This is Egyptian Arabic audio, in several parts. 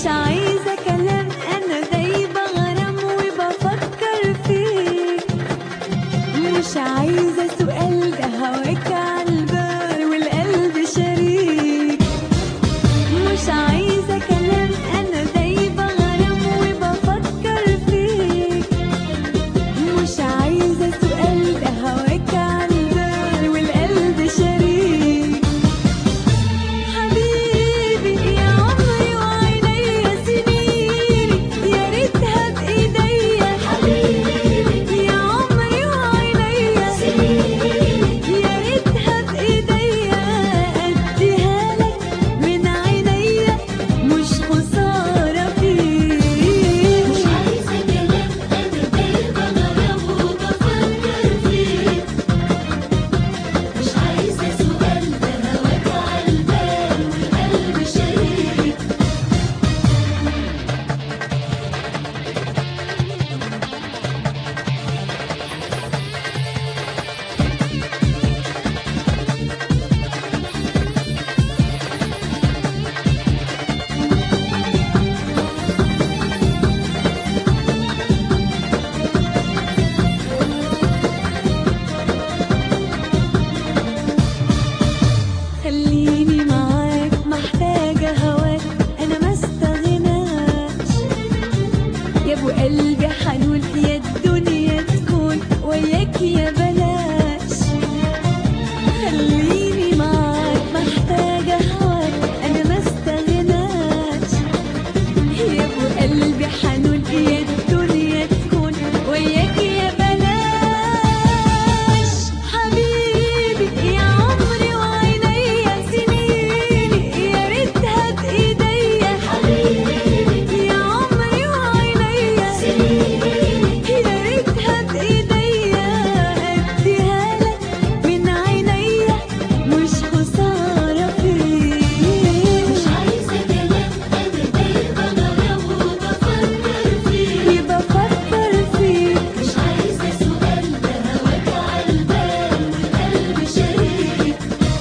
مش عايزة كلام أنا دايبة غرام وبفكر فيك مش عايزة سؤال ده هواك عالبال والقلب شريك مش عايزة كلام أنا دايبة غرام وبفكر فيك مش عايزة سؤال ده هواك عالبال والقلب شريك حبيبي يا عمري وعينيا سنيني يا ريتها بإيديا حبيبي يا عمري وعينيا سنيني يا ريتها بإيديا أديها لك من عينيا مش خسارة فيك مش عايزة كلام أنا دايبة غرام وبفكر فيك مش عايزة سؤال ده هواك عالبال والقلب شريك خليني معاك محتاجة هواك أنا ما استغناش يا أبو قلبي حنون يا الدنيا تكون وياك يا بلاش خليني معاك محتاجة هواك أنا ما استغناش يا أبو قلبي حنون يا الدنيا تكون وياك يا بلاش حبيبي يا عمري وعينيا سنيني يا ريتها بإيديا حبيبي يا عمري وعينيا سنيني يا ريتها بإيديا أديها لك من عينيا مش خسارة فيك مش عايزة كلام أنا دايبة غرام وبفكر فيك بفكر فيك مش عايزة سؤال ده هواك عالبال والقلب شريك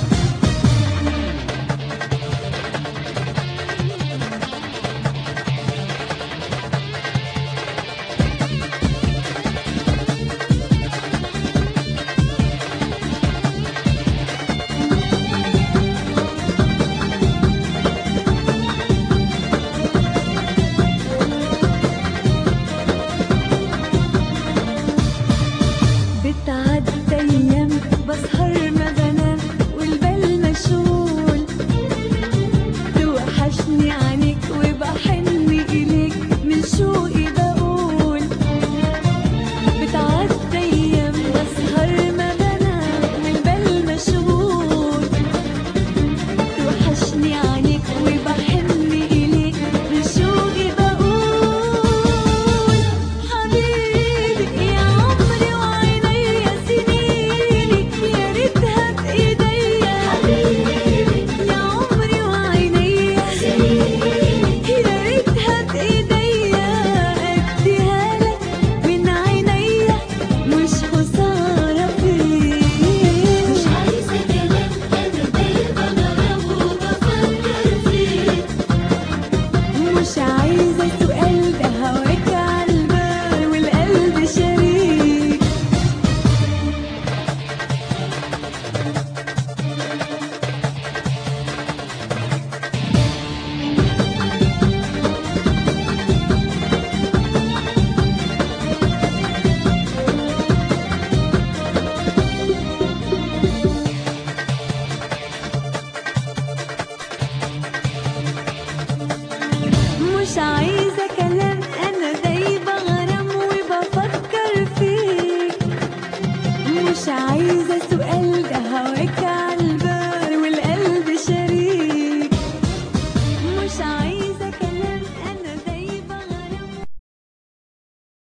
بتعدي أيام بسهر ما بنام والبال مشغول توحشني عينيك وبحن إليك من شوقي بقول بتعدي أيام بسهر ما بنام والبال مشغول توحشني عينيك وبحن إليك من شوقي بقول حبيبي يا عمري وعينيا سنيني يا ريتها بإيديا حبيبي يا عمري وعينيا سنيني يا ريتها بإيديا أديها لك من عينيا مش خسارة فيك مش عايزة كلام أنا دايبة غرام وبفكر فيك مش عايزة سؤال ده هواك عالبال والقلب شريك مش عايزة